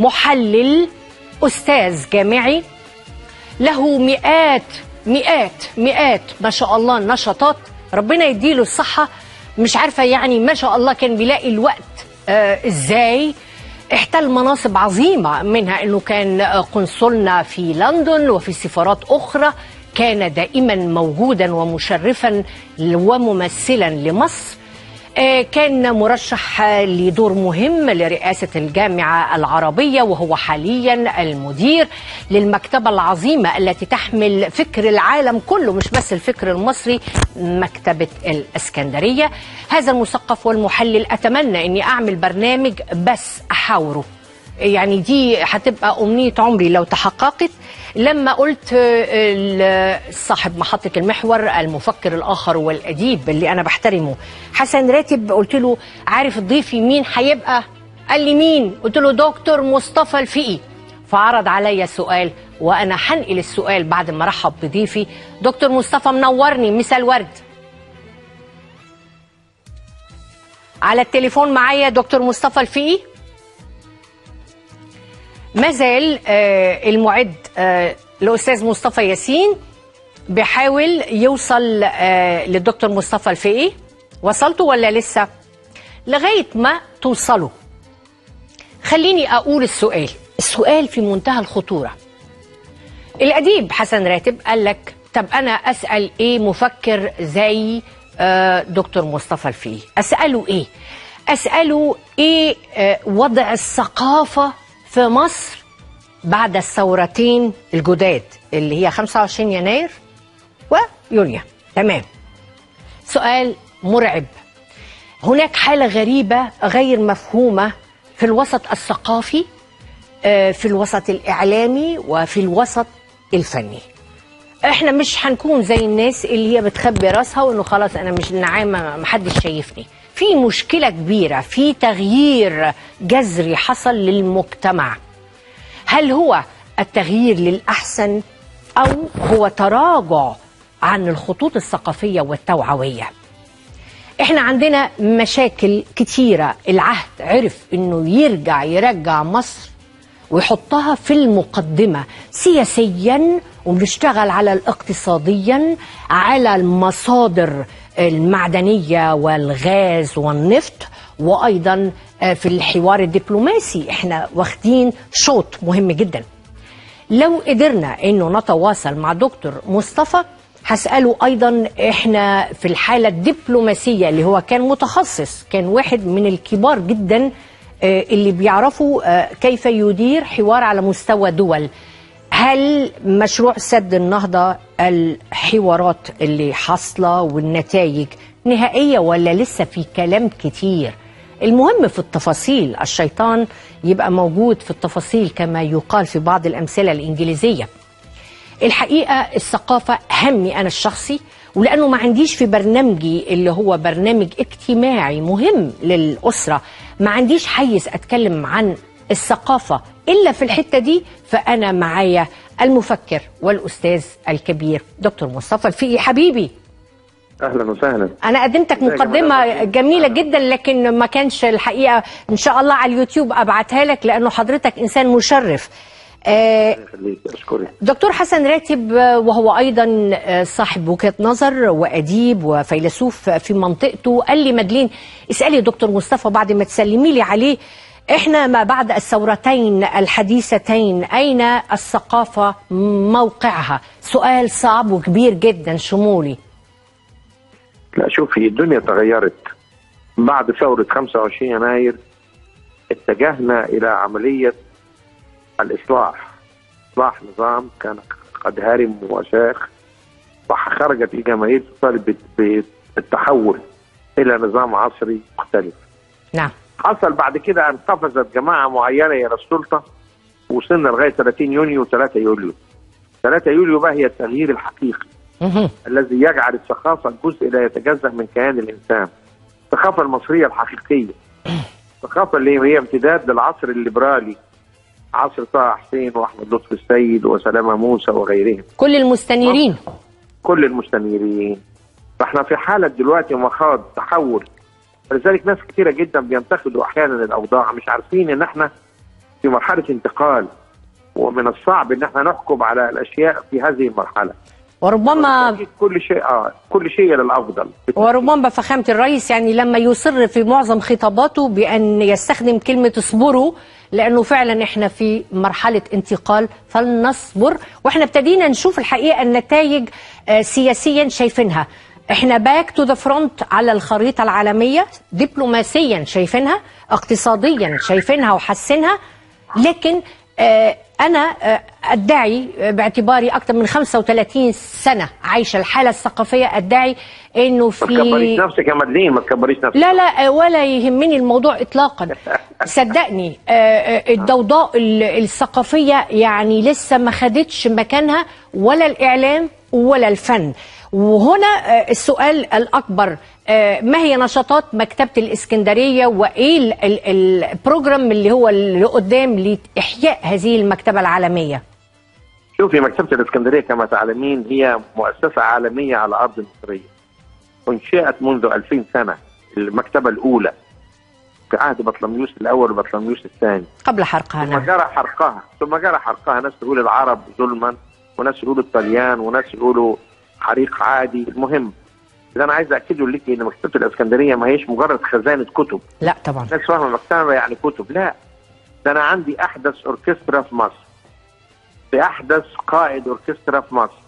محلل أستاذ جامعي له مئات مئات مئات ما شاء الله نشاطات ربنا يديله الصحة مش عارفة يعني ما شاء الله كان بيلاقي الوقت آه ازاي احتل مناصب عظيمة منها انه كان قنصلنا في لندن وفي سفارات اخرى كان دائما موجودا ومشرفا وممثلا لمصر آه، كان مرشح لدور مهم لرئاسة الجامعة العربية وهو حاليا المدير للمكتبة العظيمة التي تحمل فكر العالم كله مش بس الفكر المصري مكتبة الإسكندرية هذا المثقف والمحلل أتمنى أني أعمل برنامج بس أحاوره يعني دي هتبقى أمنية عمري لو تحققت لما قلت آه، ال- صاحب محطة المحور المفكر الآخر والأديب اللي أنا بحترمه حسن راتب قلت له عارف ضيفي مين هيبقى قال لي مين قلت له دكتور مصطفى الفقي فعرض عليا سؤال وأنا هنقل السؤال بعد ما رحب بضيفي دكتور مصطفى منورني مساء الورد على التليفون معايا دكتور مصطفى الفقي ما زال آه، المعد آه، الاستاذ مصطفى ياسين بيحاول يوصل آه، للدكتور مصطفى الفقي وصلتوا ولا لسه لغايه ما توصلوا خليني اقول السؤال السؤال في منتهى الخطوره الاديب حسن راتب قال لك طب انا اسال ايه مفكر زي آه، دكتور مصطفى الفقي اساله ايه اساله ايه آه، وضع الثقافه في مصر بعد الثورتين الجداد اللي هي 25 يناير ويوليو تمام سؤال مرعب هناك حالة غريبة غير مفهومة في الوسط الثقافي آه، في الوسط الإعلامي وفي الوسط الفني احنا مش هنكون زي الناس اللي هي بتخبي راسها وانه خلاص انا مش نعامه محدش شايفني في مشكله كبيره في تغيير جذري حصل للمجتمع هل هو التغيير للاحسن او هو تراجع عن الخطوط الثقافيه والتوعويه احنا عندنا مشاكل كتيره العهد عرف انه يرجع يرجع مصر ويحطها في المقدمة سياسيا وبنشتغل على الاقتصاديا على المصادر المعدنية والغاز والنفط وأيضا آه، في الحوار الدبلوماسي احنا واخدين شوط مهم جدا لو قدرنا انه نتواصل مع دكتور مصطفى هسأله أيضا إحنا في الحالة الدبلوماسية اللي هو كان متخصص كان واحد من الكبار جدا آه، اللي بيعرفوا آه، كيف يدير حوار على مستوى دول هل مشروع سد النهضة الحوارات اللي حاصلة والنتائج نهائية ولا لسه في كلام كتير المهم في التفاصيل الشيطان يبقى موجود في التفاصيل كما يقال في بعض الأمثلة الإنجليزية الحقيقة الثقافة همي أنا الشخصي ولأنه ما عنديش في برنامجي اللي هو برنامج اجتماعي مهم للأسرة ما عنديش حيز أتكلم عن الثقافة إلا في الحتة دي فأنا معايا المفكر والأستاذ الكبير دكتور مصطفى الفقي حبيبي اهلا وسهلا انا قدمتك ازيك يا مقدمه مدام؟ جميله جدا لكن ما كانش الحقيقه ان شاء الله على اليوتيوب ابعتها لك لانه حضرتك انسان مشرف آه، يخليك اشكرك دكتور حسن راتب آه، وهو ايضا آه، صاحب وجهه نظر واديب وفيلسوف في منطقته قال لي مدلين اسالي دكتور مصطفى بعد ما تسلمي لي عليه احنا ما بعد الثورتين الحديثتين اين الثقافه موقعها سؤال صعب وكبير جدا شمولي لا شوفي الدنيا تغيرت بعد ثورة 25 يناير اتجهنا إلى عملية الإصلاح إصلاح نظام كان قد هرم وشاخ وخرجت الجماهير تطالب بالتحول إلى نظام عصري مختلف نعم حصل بعد كده أن قفزت جماعة معينة إلى السلطة وصلنا لغاية 30 يونيو و3 يوليو 3 يوليو بقى هي التغيير الحقيقي مهم. الذي يجعل الثقافة جزء لا يتجزأ من كيان الإنسان الثقافة المصرية الحقيقية الثقافة اللي هي امتداد للعصر الليبرالي عصر طه حسين وأحمد لطفي السيد وسلامة موسى وغيرهم كل المستنيرين كل المستنيرين فاحنا في حالة دلوقتي مخاض تحول فلذلك ناس كثيرة جدا بينتقدوا أحيانا الأوضاع مش عارفين إن احنا في مرحله انتقال ومن الصعب ان احنا نحكم على الاشياء في هذه المرحله وربما أكيد كل شيء اه كل شيء للافضل وربما فخامة الرئيس يعني لما يصر في معظم خطاباته بأن يستخدم كلمة اصبروا لأنه فعلا احنا في مرحلة انتقال فلنصبر واحنا ابتدينا نشوف الحقيقة النتائج آه، سياسيا شايفينها احنا باك تو ذا فرونت على الخريطة العالمية دبلوماسيا شايفينها اقتصاديا شايفينها وحسنها لكن آه، أنا آه، أدعي آه، باعتباري أكثر من 35 سنة عايشة الحالة الثقافية أدعي إنه ما تكبريش في نفسك يا مدلين ما تكبريش نفسك لا لا آه، ولا يهمني الموضوع إطلاقا صدقني آه، آه، الضوضاء ال- الثقافية يعني لسه ما خدتش مكانها ولا الإعلام ولا الفن وهنا آه، السؤال الأكبر آه، ما هي نشاطات مكتبة الإسكندرية وإيه ال- ال- البروجرام اللي هو اللي قدام لإحياء هذه المكتبة العالمية شوفي مكتبة الإسكندرية كما تعلمين هي مؤسسة عالمية على أرض مصرية أنشئت منذ 2000 سنة المكتبة الأولى في عهد بطلميوس الأول وبطلميوس الثاني قبل حرقها ثم نعم جرى حرقها ثم جرى حرقها ناس تقول العرب ظلما وناس يقولوا الطليان وناس يقولوا حريق عادي المهم إذا أنا عايز أكد لك إن مكتبة الإسكندرية ما هيش مجرد خزانة كتب لا طبعا الناس فاهمة مكتبة يعني كتب لا ده أنا عندي أحدث أوركسترا في مصر بأحدث قائد أوركسترا في مصر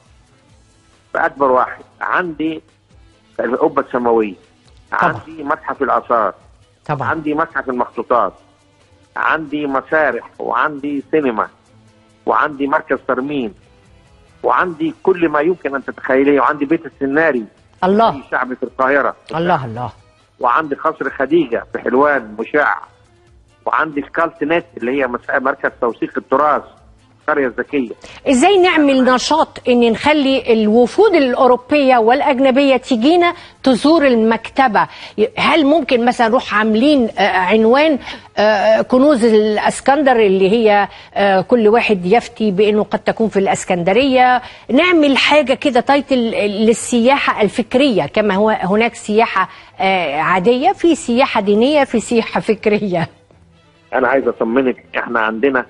بأكبر واحد عندي القبة السماوية طبعا. عندي متحف الآثار طبعا عندي متحف المخطوطات عندي مسارح وعندي سينما وعندي مركز ترميم وعندي كل ما يمكن ان تتخيليه وعندي بيت السناري الله في شعبي في القاهره الله الله وعندي قصر خديجه في حلوان مشع وعندي سكالت نت اللي هي مس- مركز توثيق التراث القريه الذكيه ازاي نعمل نشاط ان نخلي الوفود الاوروبيه والاجنبيه تجينا تزور المكتبه هل ممكن مثلا نروح عاملين آه، عنوان آه، كنوز الاسكندر اللي هي آه، كل واحد يفتي بانه قد تكون في الاسكندريه نعمل حاجه كده تايتل للسياحه الفكريه كما هو هناك سياحه آه، عاديه في سياحه دينيه في سياحه فكريه انا عايز اطمنك احنا عندنا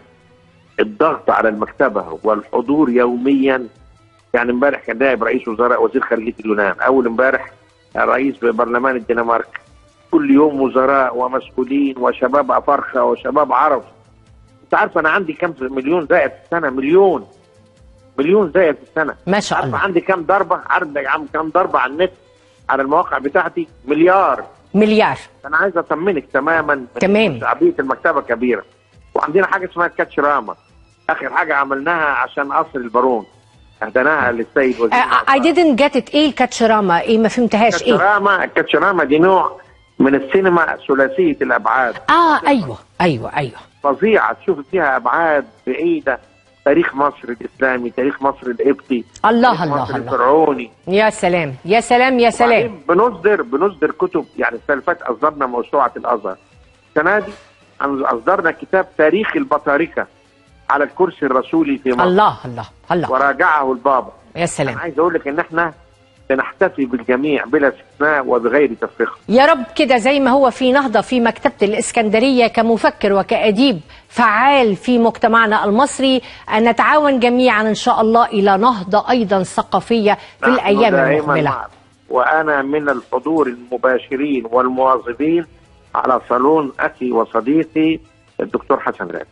الضغط على المكتبه والحضور يوميا يعني امبارح كان نائب رئيس وزراء وزير خارجيه اليونان اول امبارح رئيس برلمان الدنمارك كل يوم وزراء ومسؤولين وشباب افارقه وشباب عرب انت عارف انا عندي كم مليون زائد في السنه مليون مليون زائد في السنه ما شاء عارف الله عندي كم ضربه عارف ده عم كم ضربه على النت على المواقع بتاعتي مليار مليار انا عايز اطمنك تماما من تمام. شعبيه المكتبه كبيره وعندنا حاجه اسمها كاتش راما اخر حاجه عملناها عشان قصر البارون اهديناها للسيد وزير I didn't get it ايه الكاتشراما ايه ما فهمتهاش ايه كاتشراما الكاتشراما دي نوع من السينما ثلاثيه الابعاد اه ايوه ايوه ايوه فظيعه تشوف فيها ابعاد بعيده تاريخ مصر الاسلامي تاريخ مصر القبطي الله تاريخ الله مصر الله الفرعوني يا سلام يا سلام يا سلام وبعدين بنصدر بنصدر كتب يعني السنه اللي فاتت اصدرنا موسوعه الازهر السنه دي اصدرنا كتاب تاريخ البطاركه على الكرسي الرسولي في مصر الله الله الله وراجعه البابا يا انا سلام عايز اقول لك ان احنا بنحتفي بالجميع بلا استثناء وبغير تفرقه يا رب كده زي ما هو في نهضة في مكتبة الإسكندرية كمفكر وكأديب فعال في مجتمعنا المصري أن نتعاون جميعا إن شاء الله إلى نهضة أيضا ثقافية في نحن الأيام دائما المقبلة معكم. وانا من الحضور المباشرين والمواظبين على صالون اخي وصديقي الدكتور حسن راتب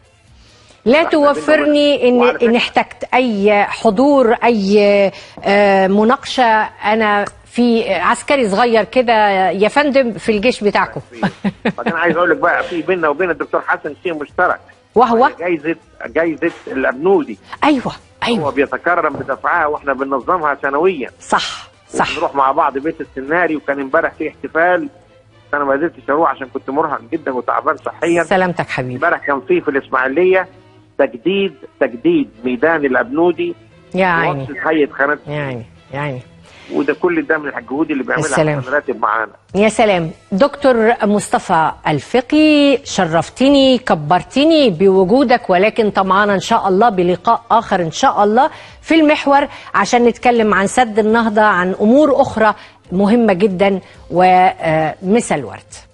لا توفرني إن, وعلى فكرة- إن احتجت أي حضور أي آه، مناقشة أنا في عسكري صغير كده يا فندم في الجيش بتاعكم بعدين عايز اقول لك بقى في بيننا وبين الدكتور حسن شيء مشترك وهو جايزه جايزه الابنودي أيوه هو أيوه بيتكرم بدفعها واحنا بننظمها سنويا صح صح نروح مع بعض بيت السناري وكان امبارح في احتفال انا ما قدرتش اروح عشان كنت مرهق جدا وتعبان صحيا سلامتك حبيبي امبارح كان في في الاسماعيليه تجديد تجديد ميدان الابنودي يا عيني مؤسس هيئه قناه يا عيني يا عيني وده كل ده من الجهود اللي بيعملها السلام. حسن راتب معانا يا سلام دكتور مصطفى الفقي شرفتني كبرتني بوجودك ولكن طمعانا ان شاء الله بلقاء اخر ان شاء الله في المحور عشان نتكلم عن سد النهضه عن امور اخرى مهمه جدا ومثل الورد